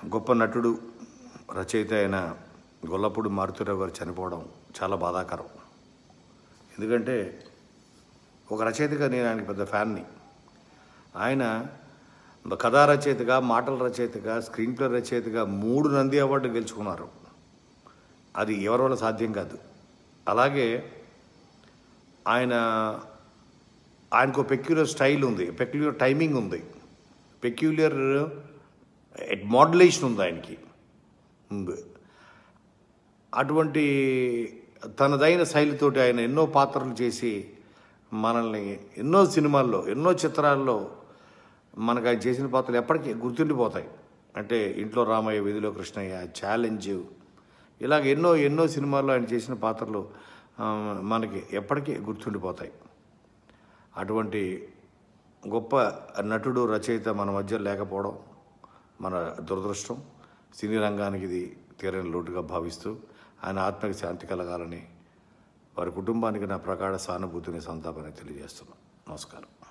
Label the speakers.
Speaker 1: గొప్ప నటుడు రచయిత అయిన గొల్లపూడి మారుతిరావు గారు చనిపోవడం చాలా బాధాకరం ఎందుకంటే ఒక రచయితగా నేను ఆయనకి పెద్ద ఫ్యాన్ని ఆయన కథా రచయితగా మాటల రచయితగా స్క్రీన్ ప్లే రచయితగా మూడు నంది అవార్డు గెలుచుకున్నారు అది ఎవరి వల్ల సాధ్యం కాదు అలాగే ఆయన ఆయనకు పెక్యులర్ స్టైల్ ఉంది పెక్యులర్ టైమింగ్ ఉంది పెక్యులర్ మోడలేషన్ ఉంది ఆయనకి ఉంది. అటువంటి తనదైన శైలితోటి ఆయన ఎన్నో పాత్రలు చేసి మనల్ని ఎన్నో సినిమాల్లో ఎన్నో చిత్రాల్లో మనకు ఆయన చేసిన పాత్రలు ఎప్పటికీ గుర్తుండిపోతాయి అంటే ఇంట్లో రామయ్య వీధిలో కృష్ణయ్య ఛాలెంజ్ ఇలాగ ఎన్నో ఎన్నో సినిమాల్లో ఆయన చేసిన పాత్రలు ఆ, మనకి ఎప్పటికీ గుర్తుండిపోతాయి అటువంటి గొప్ప నటుడు రచయిత మన మధ్య లేకపోవడం మన దురదృష్టం సినీ రంగానికి ఇది తీరని లోటుగా భావిస్తూ ఆయన ఆత్మకి శాంతి కలగాలని వారి కుటుంబానికి నా ప్రగాఢ సానుభూతిని సంతాపని తెలియజేస్తున్నాను నమస్కారం